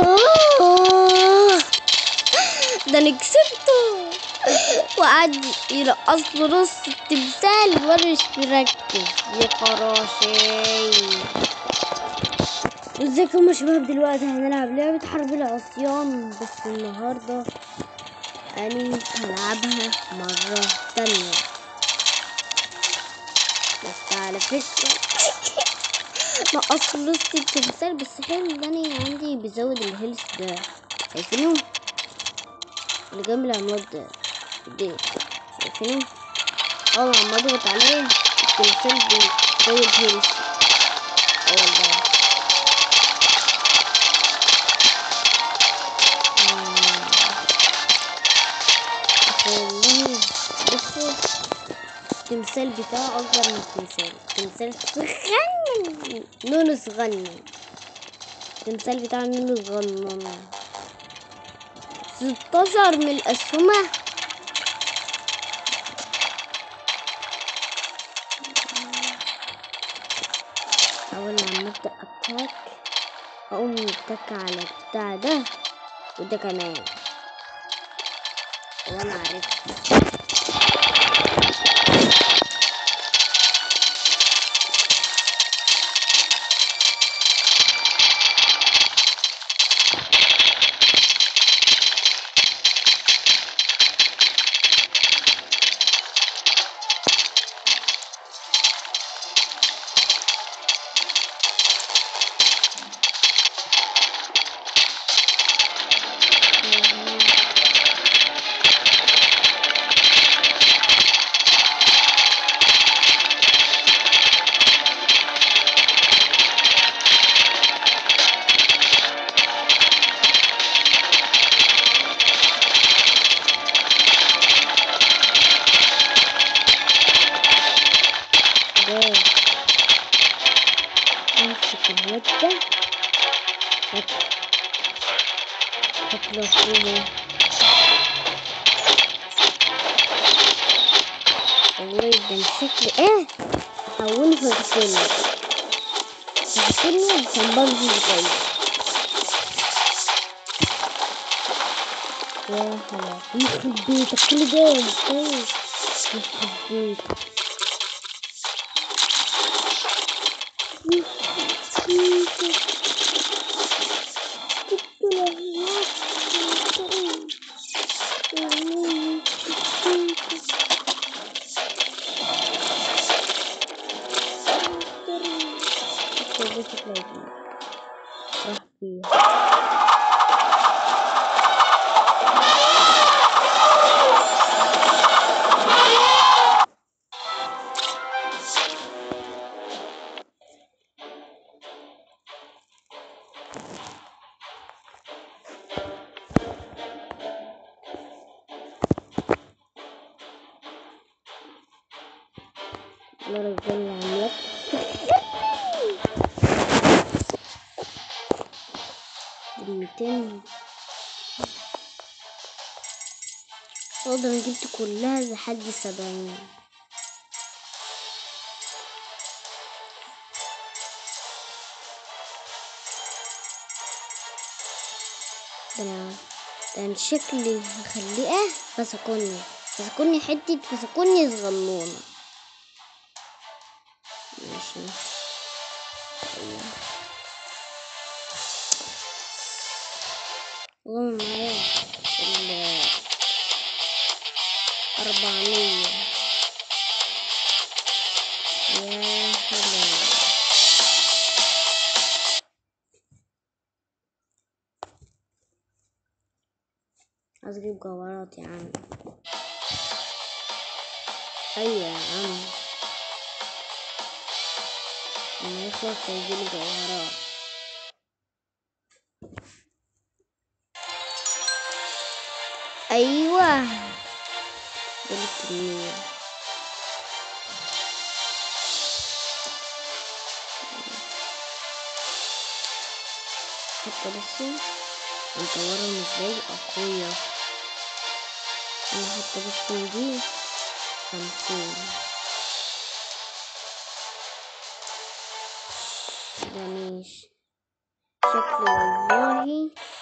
آه. ده انا كسبته وقعد يرقص له نص التمثال وانا مش مركز يا خراشي ازيكم يا شباب دلوقتي هنلعب لعبة حرب العصيان بس النهاردة أنا هلعبها مرة تانية بس على فكرة نقصت نص التمثال بس حلو ان انا عندي بيزود الهيلث ده شايفينه اللي جنب العمود ده ده شايفينه اول ما اضغط عليه التمثال بيزود هيلث اول ده والله بصوا التمثال بتاعه أكبر من التمثال التمثال صغنن لونه صغنن التمثال بتاعه لونه صغنن ستاشر من الأسهمة أول ما نبدأ أتاك أقوم نتك على البتاع ده وده كمان وأنا عرفت ده امسك الواد ده هات هات له فوقه والله ده مسك ايه حوله في السن السن عشان بمشي كويس يا حلا يخرب بيتك كل ده كويس يخرب بيتك الرجال العملاق ميتين اقدر جبت كلها لحد سبعين ده انا ده أنا شكلي هخليه فسكوني فسكوني حتة فسكوني صغنونة ماشي أيوة. والله معايا ال أربعمية يا حلو عايز اجيب جوهرات يا عم ايوه يا عم لما يخلص هيجيلي جوهرات ايوه دول الكمية حتى بصوا هنطورهم ازاي اقوياء انا حتى بصوا دي خمسين ده ماشي شكله والله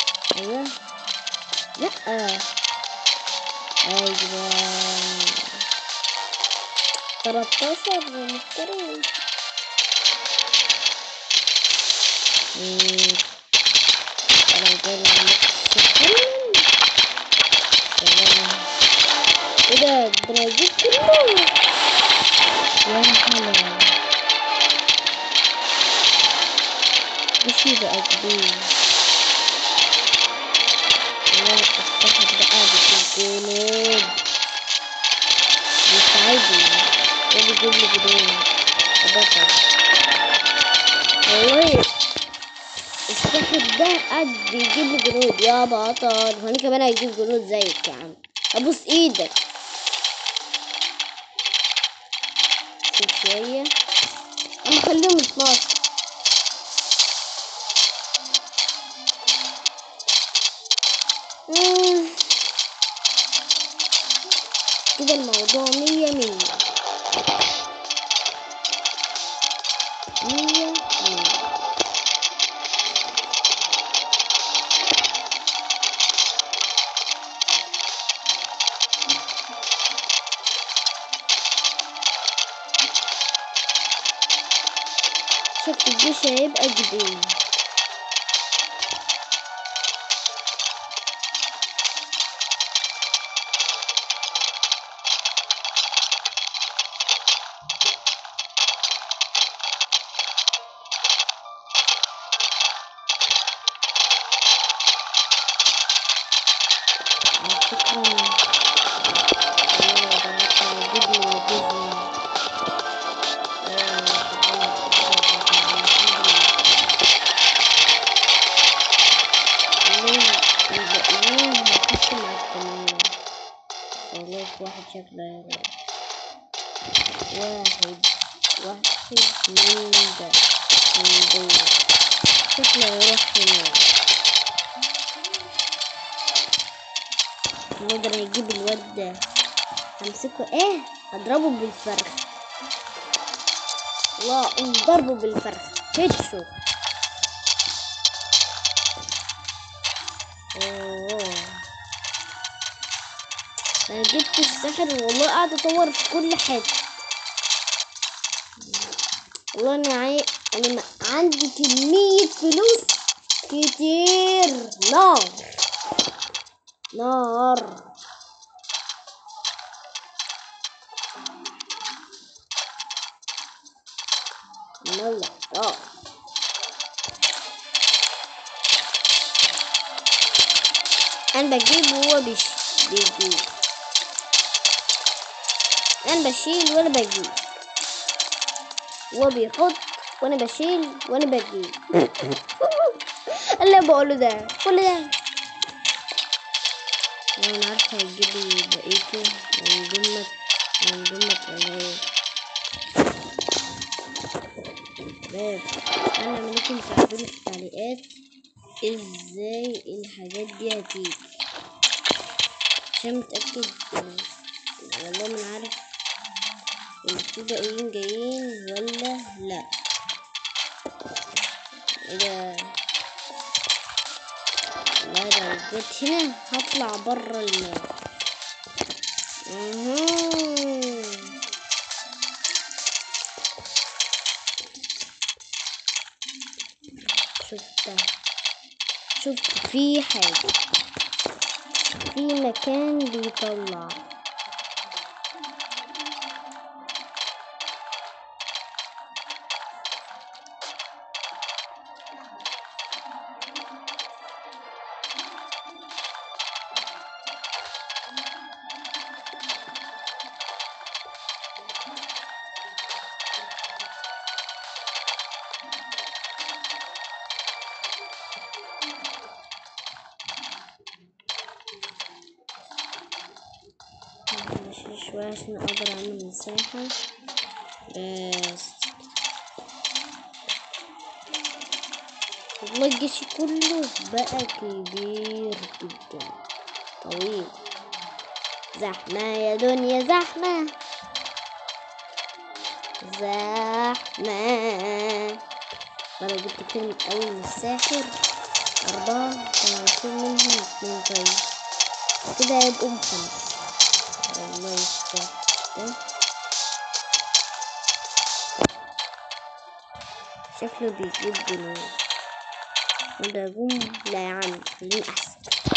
13 مفترين مم. انا جاي سكين سلام ايه ده البرازيل كله يا هلا مش بقى كبير والله الصحة بقى بتجنن بيساعدني وبيجيب لي جنون بطل والله الساحر ده قاعد بيجيب لي جنود يا بطل وانا كمان هيجيب جنود زيك يا عم ابوس ايدك شوف شوية انا خليهم 12 مم. كده الموضوع مية مية مية مية شفت الجيش هيبقى جديد شكرا والله ده موجود موجود واحد شكله واحد واحد من ده من دول شكله يروح هنا نقدر نجيب الواد ده همسكه ايه اضربه بالفرخ لا ضربه بالفرخ كتشو اوه انا جبت السحر والله قاعد اطور في كل حاجه والله انا عاي... انا م- عندي كميه فلوس كتير نار نار يلا اه انا بجيب وهو بيش بيجيب انا بشيل وانا بجيب هو بيحط وانا بشيل وانا بجيب اللي بقوله ده كل ده وانا عارفه هيجيب لي بقيته من ضمن من ضمن ايه باب انا ممكن تساعدوني في التعليقات ازاي الحاجات دي هتيجي عشان متأكد يعني والله ما عارف ان في باقيين جايين ولا لا ايه ده لا لو جيت هنا هطلع برا الماب مهم. شفتها شفت في حاجة في مكان بيطلع ماشي شوية عشان اقدر اعمل مساحة بس والله الجيش كله بقى كبير جدا طويل زحمة يا دنيا زحمة زحمة أنا جبت كتير من أول من الساحر أربعة وعشرين منهم اتنين طيب كده هيبقوا خمسة والله يستر ده شكله بيجيب جنون وده جملة يا عم خليني أحسن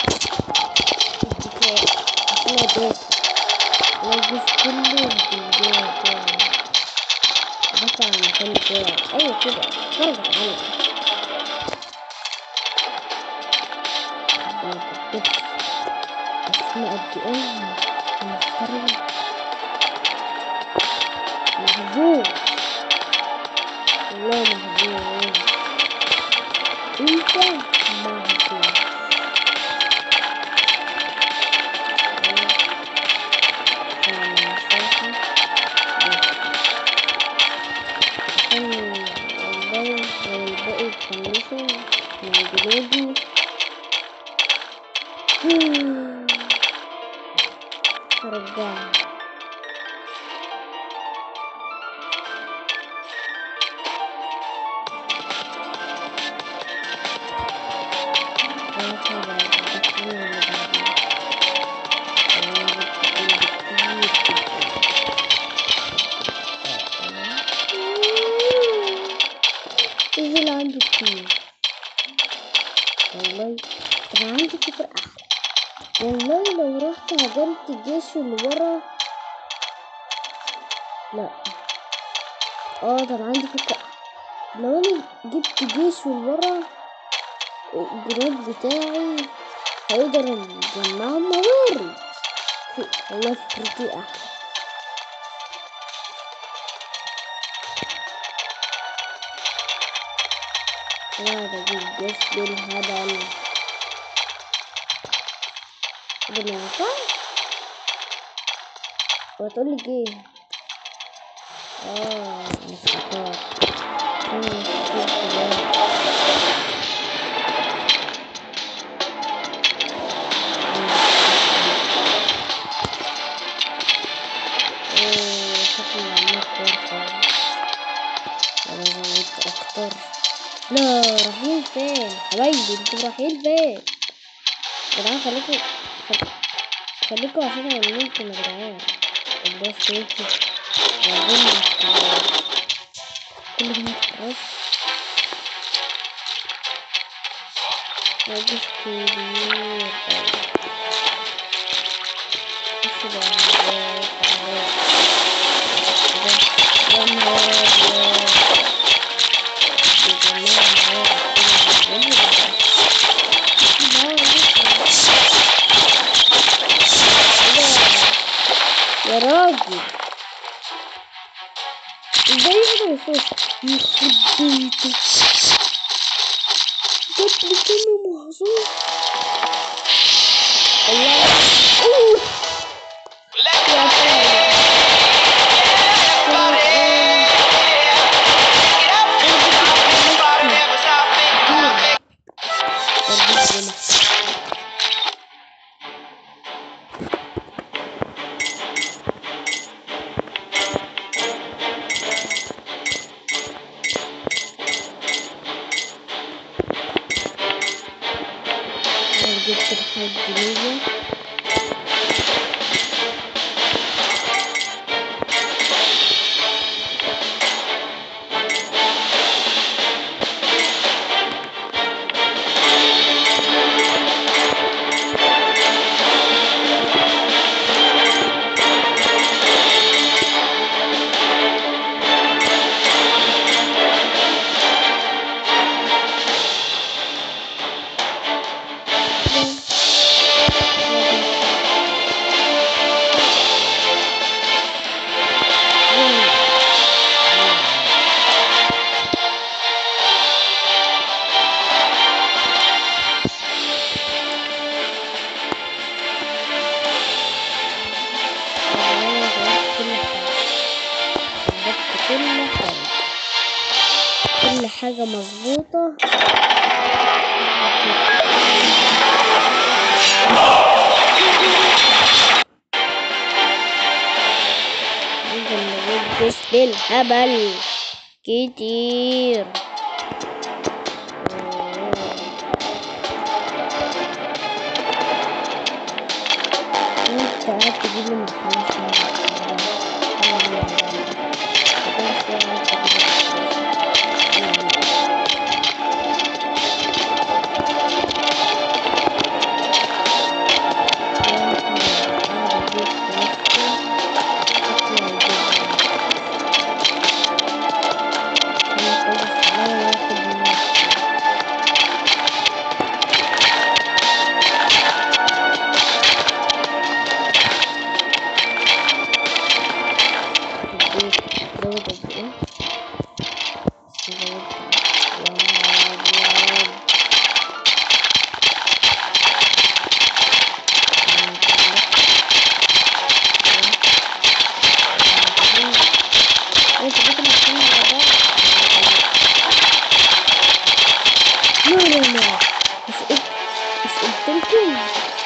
اديك عشان أدافع الجيش كله هتنجاه بدافع عن المكان بتاعي أيوة كده اتفرج عليا اسمه قد ايه محترم مهجور والله مهجور انت مهجور والله الباقي يتفنشوا مع جنودي رجعنا نزل عندي كتير والله طب عندي فكرة أحلى والله لو رحت هجمت الجيش اللي ورا لا اه طب عندي فكرة لو انا جبت جيش من ورا الجراد بتاعي هيقدر نجمعهم موارد والله فكرتي احلى لا ده اجيب جيش بالهبل بالنفع وتقولي ايه اه مفتاح انا مفتاح اكتر لا رايحين فين حبايبي انتوا رايحين فين يا جدعان خليكوا خليكوا عشان اعلمكم يا جدعان الباص يمشي وأظن كل ما تخرج راجل كبير بس ده يا نهار أبيض يا راجل ازاي يقدر يخش يخرب بيته جاب لي كم محظوظ الله اوه يا سلام جبت الحاجة الجديدة كل حاجة كل حاجة مظبوطة ممكن نجيب جيش بالهبل كتير انت قاعد تجيب لي محمد لا لا لا مش قلت مش قلتلكم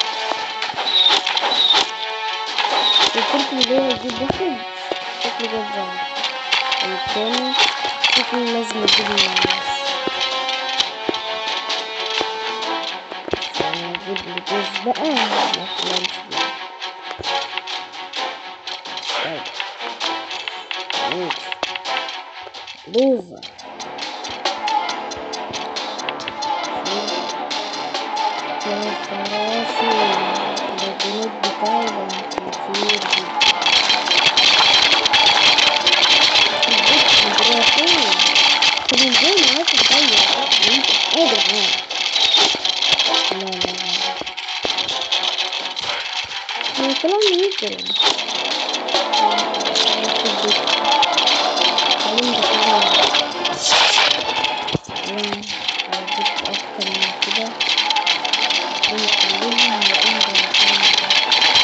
قلتلكم اللي هو يجيب واحد شكله جاب واحد والتاني شكله لازم يجيب الناس نجيب لي جوز بقى ما احلمش بيه طيب موت لوزر فراشي الجنود بتاعي بقى كتير جدا البيت فين طب ازاي معاك تغير قادر معاك لا لا لا هو كلام يجري أكتر من كده ونخليهم يقوموا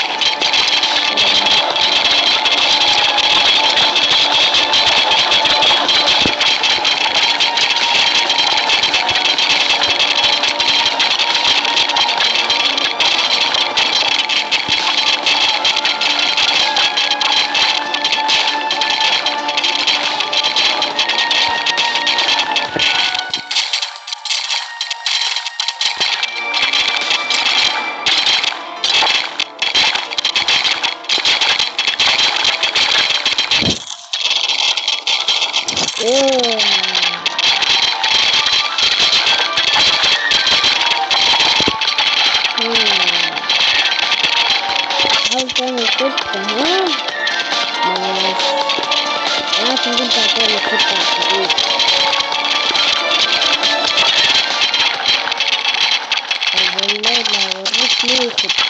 إيه. مم. حاول تعمل خطة ها ماشي أنا عارفة إن أنت هتعمل خطة على الحديد طب والله لا أوريك ليه خطة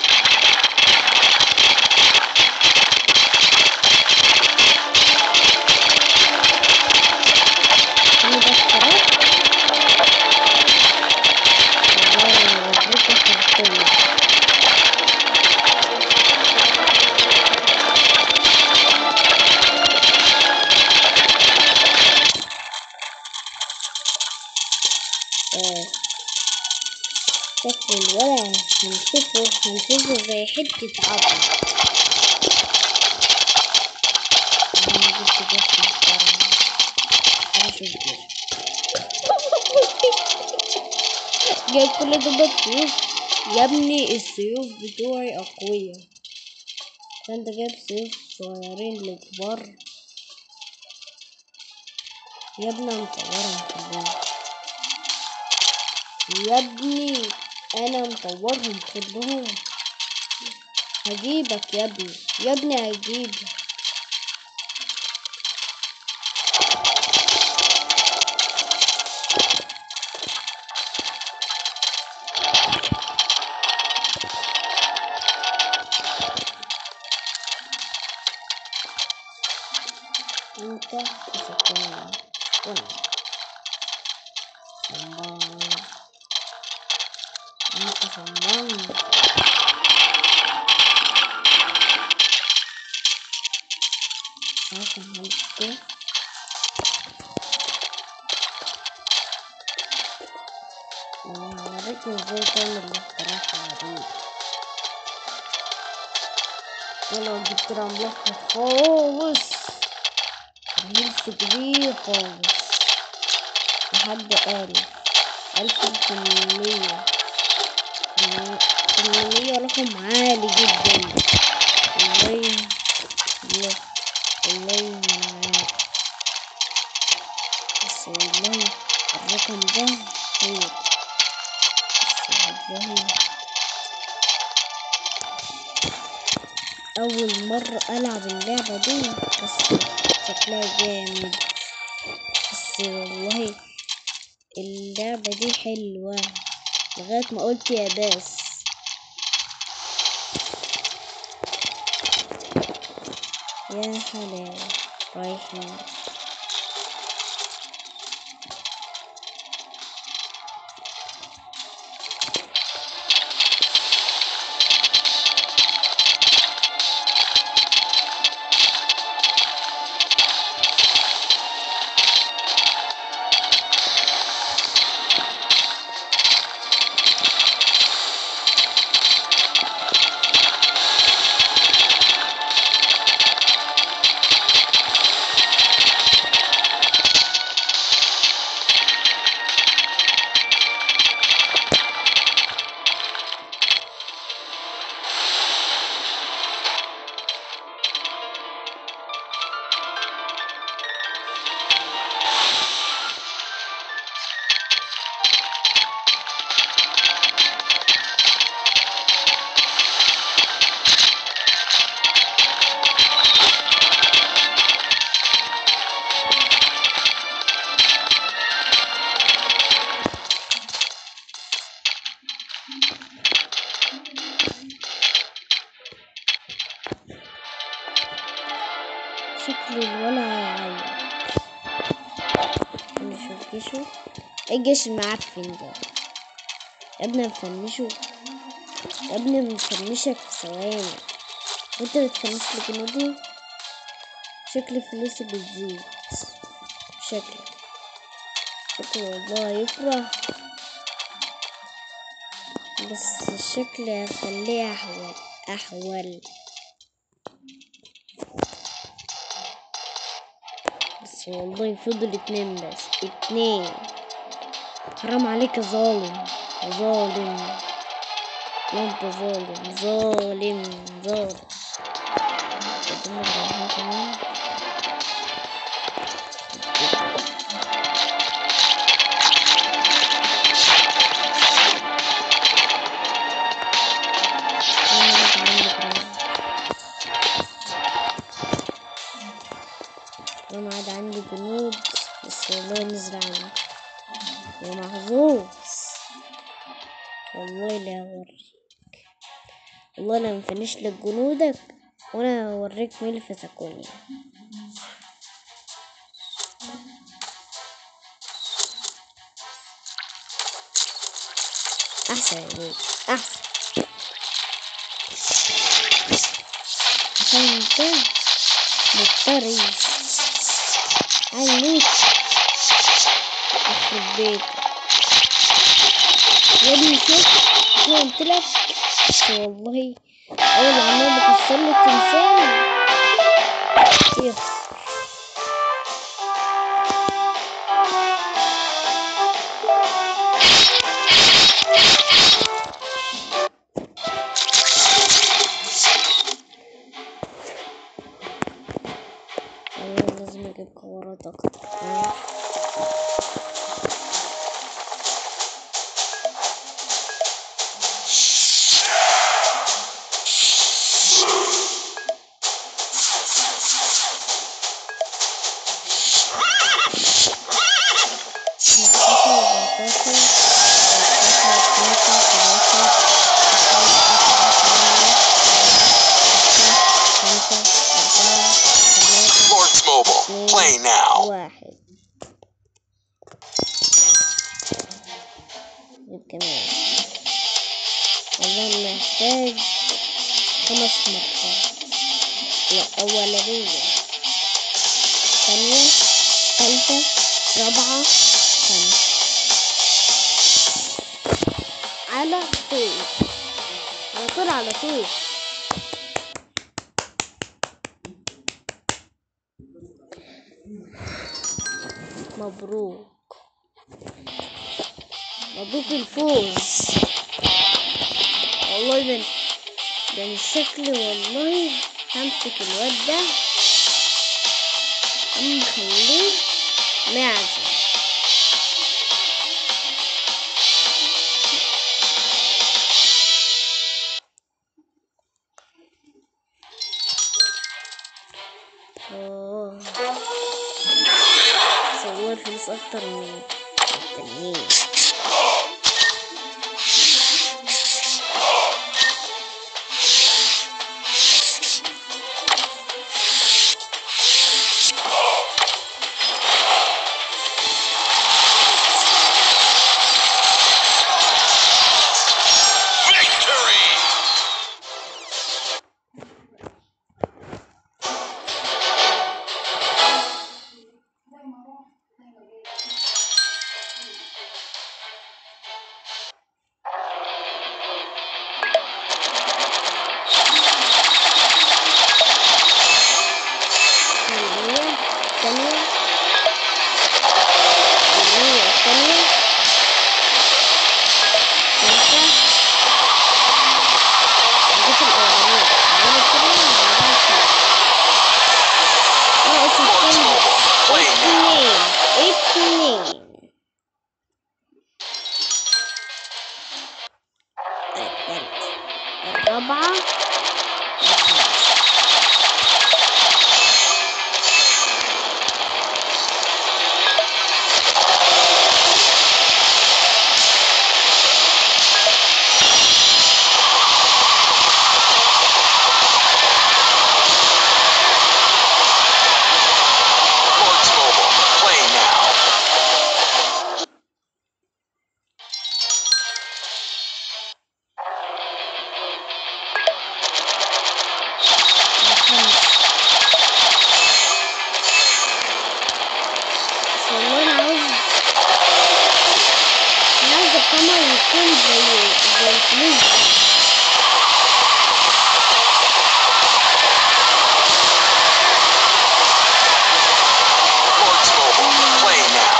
أنا بس خلاص والله لا أوريك خطة آه، شكل الولع هنشوفه هنشوفه زي حتة عظم أنا جبت جسم محترم أنا شوف كده جايب كل ده بالسيوف يا ابني السيوف بتوعي أقوياء فأنت جايب سيوف صغيرين لكبار يا ابني أنا مطورهم كلهم يا ابني انا مطورهم كلهم هجيبك يا ابني يا ابني هجيبك انت تسكنني وانا صمام انت صمام عارف هعمل كده انا هوريك ازاي تعمل الاختراق العظيم ولو جبت له عملاق خالص هيلث كبير خالص لحد ألف ألف وتمنمية تمنمية رقم عالي جدا والله والله والله ما عارف. بس والله الرقم ده خير بس والله أول مرة ألعب اللعبة دي بس شكلها جامد بس والله اللعبة دي حلوة لغاية ما قلت يا باس يا حلاوة رايحين شكلي الولا هيعيط نشوف جيشه ايه الجيش المعفن ده يا ابني مفنشه يا ابني مفنشك في ثواني وانت بتفنش لي جنودي شكل فلوسي بتزيد شكل شكل والله يفرح بس الشكل هخليه أحول أحول بس والله فضل اتنين بس اتنين حرام عليك يا ظالم يا ظالم لا انت ظالم ظالم ظالم قدام الجمهور كمان وانا قاعد عندي جنود بس والله نزل عندي ومحظوظ والله لا اوريك والله انا مفنش لك جنودك وانا هوريك مين اللي فسكوني احسن يا بيه احسن عشان انت مفتري عليك يخرب بيتك يا ابني شوف انا قلت لك بس والله اول عمال بكسر له التمثال يخسر والله لازم اجيب كورات اكتر فاهم؟ Lords Mobile. Play now. واحد جيب كمان والله محتاج خمس مرات لا أولانية ثانية ثالثة رابعة خامسة على طول على طول على طول مبروك مبروك الفوز والله ده ده من شكلي والله همسك الواد ده أما خليه معزة أوه. صور فلوس أكتر من التانيين Victory! ثانية ثانية ثانية ثانية ثالثة الجزء الأولاني بعدين الثانية بعدين الثالثة اه اسم الثاني اتنين اتنين الثالثة الرابعة الخامسة هتكون زي زي الفلوس Lords Mobile. Play now.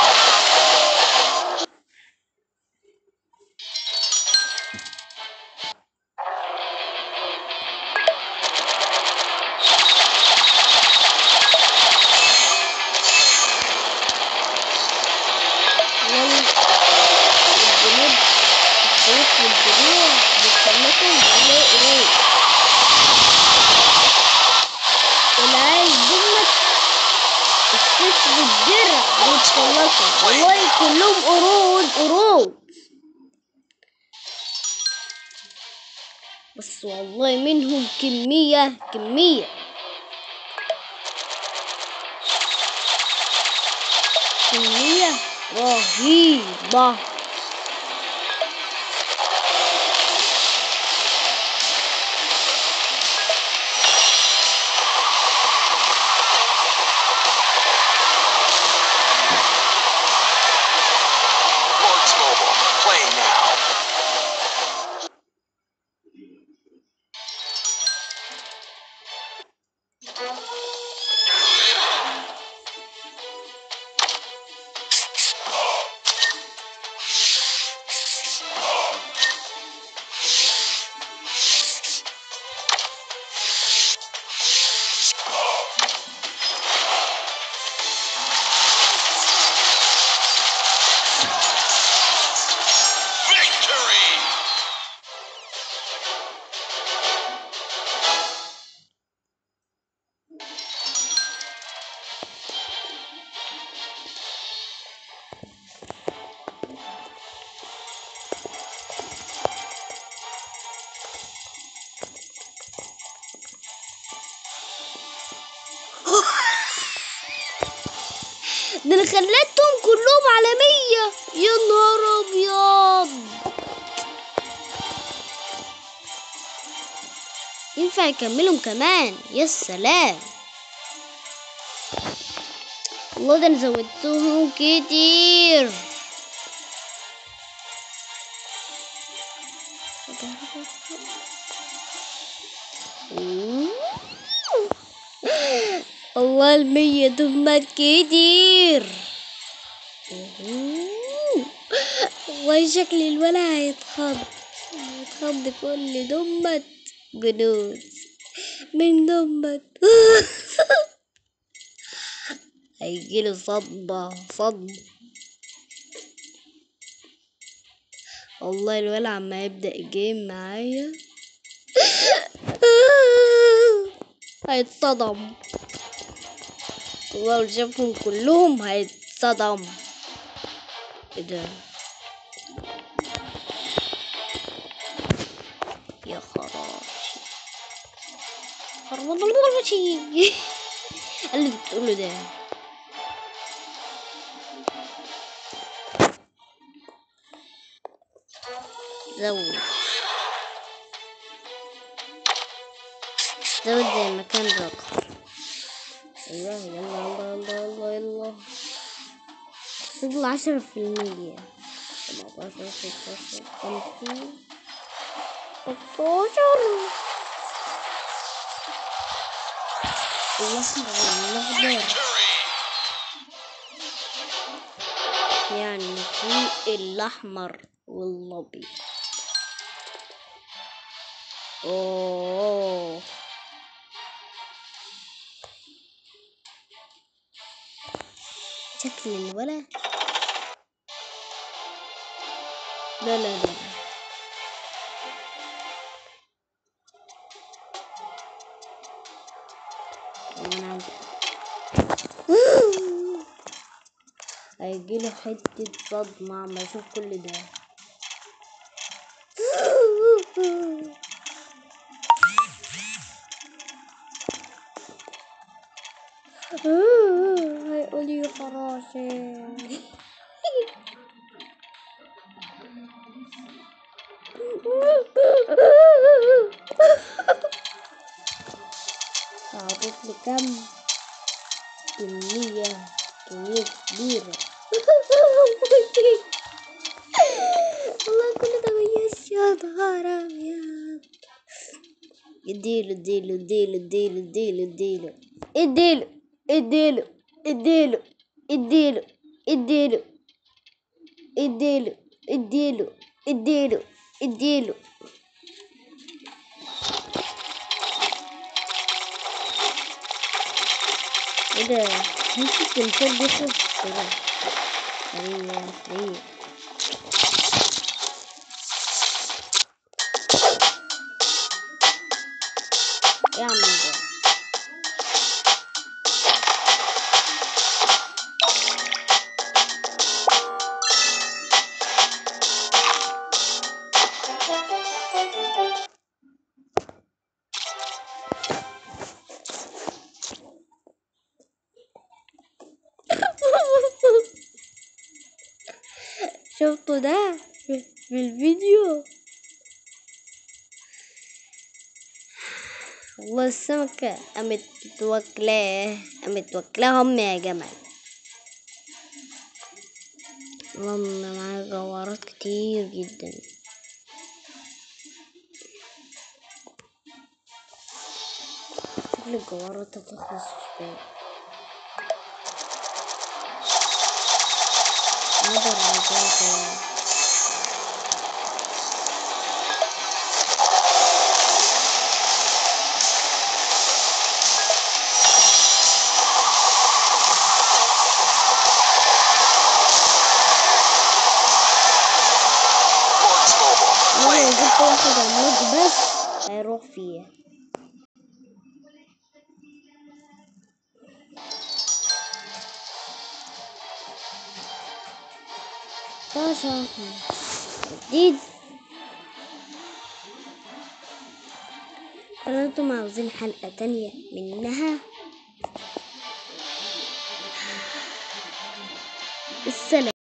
يلا الجنود السيف والدروع بتسلكوا على قروش العيال دمت السيف والدرع بيتسلقوا والله كلهم قرود قرود بس والله منهم كمية كمية كمية رهيبة Lords Mobile. Play now. Victory! ده انا خليتهم كلهم على مية يا نهار ابيض ينفع يكملهم كمان يا سلام والله ده انا زودتهم كتير الله المية دمت كتير والله شكل الولا هيتخض هيتخض كل دمت جنود من دمت هيجيله صدمة صدمة والله الولا عما يبدأ الجيم معايا هيتصدم والله لو شافهم كلهم هيتصدم ايه ده يا خراشي خراشي اللي بتقوله ده زود زود زي ما كان رقم ايوه يلا يلا يلا يلا يلا فضل عشرة في المية سبعتاشر ستاشر خمسين ستاشر الأحمر والأخضر Victory! يعني في الأحمر والأبيض أوه شكل الولا لا لا لا أنا عايز هيجيله حتة صدمة عما يشوف كل ده هيقول يا فراشي أعطيت لي كم كمية كمية كبيرة والله كل ده اديله اديله اديله اديله اديله اديله اديله اديله اديله اديله اديله اديله اديله اديله اديله ايه ده مش التمثال بيخلص بسرعة سريع سريع ايه يا عم ده شفتوا ده في في الفيديو والله السمكة قامت واكلاه قامت واكلاه أمي يا جمل اللهم معايا جوارات كتير جدا شكل الجوارات هتخلص شوية نقدر نرجع تاني Lawrence Mobile, لو playing جبت now. واحد عمود بس هيروح فيها طاشة جديد هل انتم عاوزين حلقة تانية منها السلام